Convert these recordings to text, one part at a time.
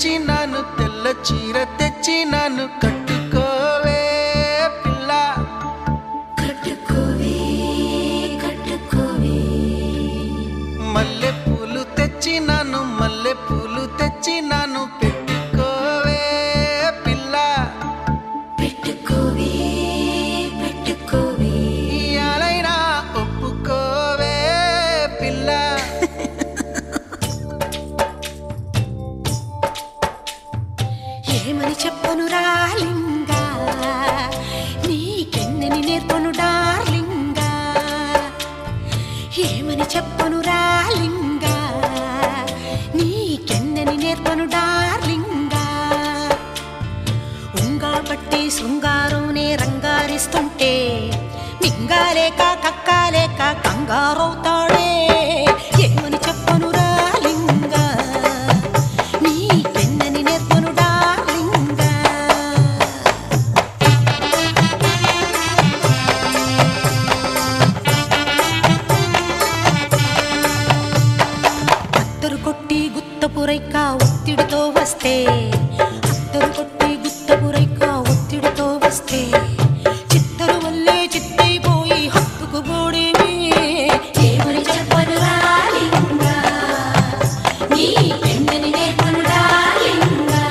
తెచ్చినాను తెల్ల చీర తెచ్చినాను కట్టుకోవే పిల్ల కట్టుకోవే కట్టుకోవే మల్లె పూలు తెచ్చినాను మల్లె పూలు తెచ్చినాను పెట్టుకోవే పిల్ల పెట్టుకోవే పెట్టుకోవే ఇయాలైనా ఒప్పుకోవే పిల్ల ఏమని చెప్పను రాలింగా నీకెన్నని నేర్పను డార్లింగా ఏమని చెప్పను రాలింగా నీకెన్నని నేర్పను డార్లింగా ఉంగా పట్టి శృంగారునే రంగారిస్తుంటే మింగాలేక కక్కాలేక కంగారవుతాడే ఏమని చెప్పను రాలింగా నీకెన్నని నేర్పను డార్లింగా అత్తరు కొట్టి గుత్తపురైక ఒత్తిడితో వస్తే అత్తరు కొట్టి గుత్తపురైక ఒత్తిడితో వస్తే చిత్తరు వల్లే చిత్తైపోయి హత్తుకు పోడేమే ఏమని చెప్పను రాలింగా నీ పెన్నని నేర్పను రాలింగా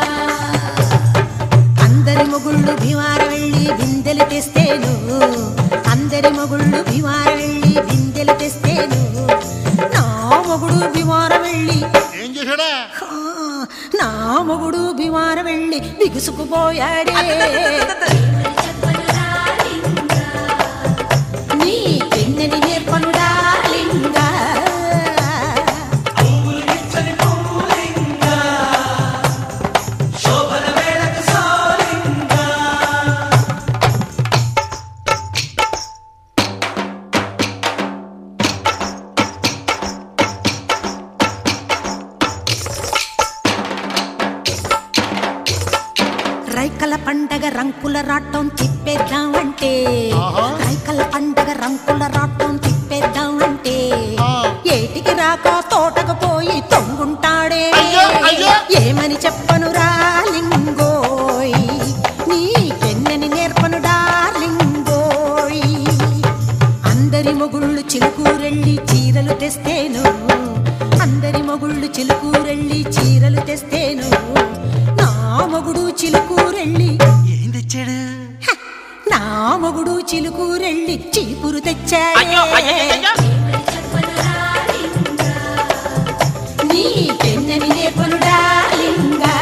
అందరి మొగుళ్ళు భీమార వెళ్ళి బిందెలు తెస్తేను అందరి మొగుళ్ళు భీమార వెళ్ళి బిందెలు తెస్తేను నా మొగుడు భీమార వెళ్ళి ఏం చేశాడా ఆ, నా మొగుడు భీమార వెళ్ళి బిగుసుకుపోయాడే నీ పెన్నని నేర్పను డార్లింగా రైకల పండగ రంకుల రాటం తిప్పేద్దామంటే ఆహా. రైకల పండగ రంకుల రాటం తిప్పేద్దామంటే ఆ. ఏటికి రాక తోటకు పోయి తొంగుంటాడే అయ్యో, అయ్యో. ఏమని చెప్పను రాలింగోయ్ నీకెన్నని నేర్పను డార్లింగోయ్ అందరి మొగుళ్ళు చిలుకూరెళ్ళి చీరలు తెస్తేను అందరి మొగుళ్ళు చిలుకూరెళ్ళి చీరలు తెస్తేను నా మొగుడు చిలుకూరెళ్ళి ఏం తెచ్చాడు నా మొగుడు చిలుకూరెళ్ళి చీపురు తెచ్చాడే నీ పెన్నని నేర్పను డార్లింగా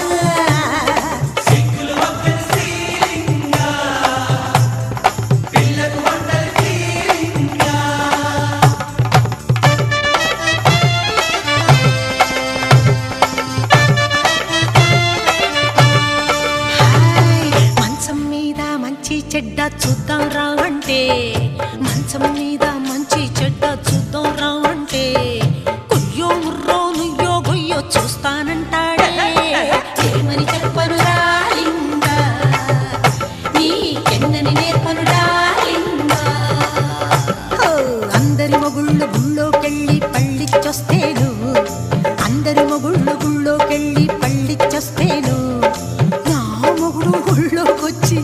హాయ్, మంచం మీద మంచి చెడ్డ చూద్దాం రావంటే మంచం మీద మంచి చెడ్డ చూద్దాం రావంటే కుయ్యో ముర్రో నుయ్యో గొయ్యో చూస్తానంటాడే ఏమని చెప్పను రాలింగా నీకెన్నని నేర్పను డాలింగా ఓ, అందరి మొగుళ్ళు గుళ్ళోకెళ్ళి పళ్ళిచ్చొస్తేను అందరి మొగుళ్ళు గుళ్ళోకెళ్ళి పళ్ళిచ్చొస్తేను నా మొగుడు ఒళ్ళోకొచ్చి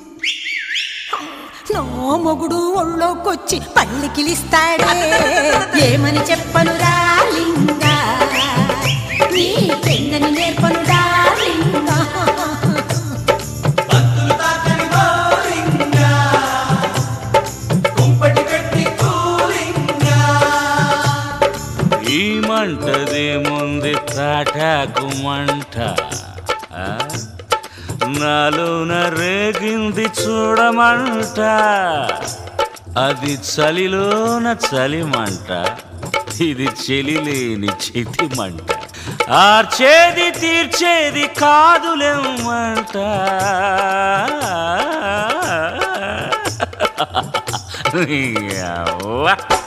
నా మొగుడు ఒళ్ళోకొచ్చి పళ్ళికిలిస్తాడే ఏమని చెప్పను రాలింగా నీ పెన్నని నేర్పను డాలింగా ఈ మంటదేముంది తాటాకు మంట ఆ? నాలోన రేగింది చూడమంట అది చలిలోన చలిమంట ఇది చెలిలేని చితి మంట ఆర్చేది తీర్చేది కాదులేమంట నీ అవ్వ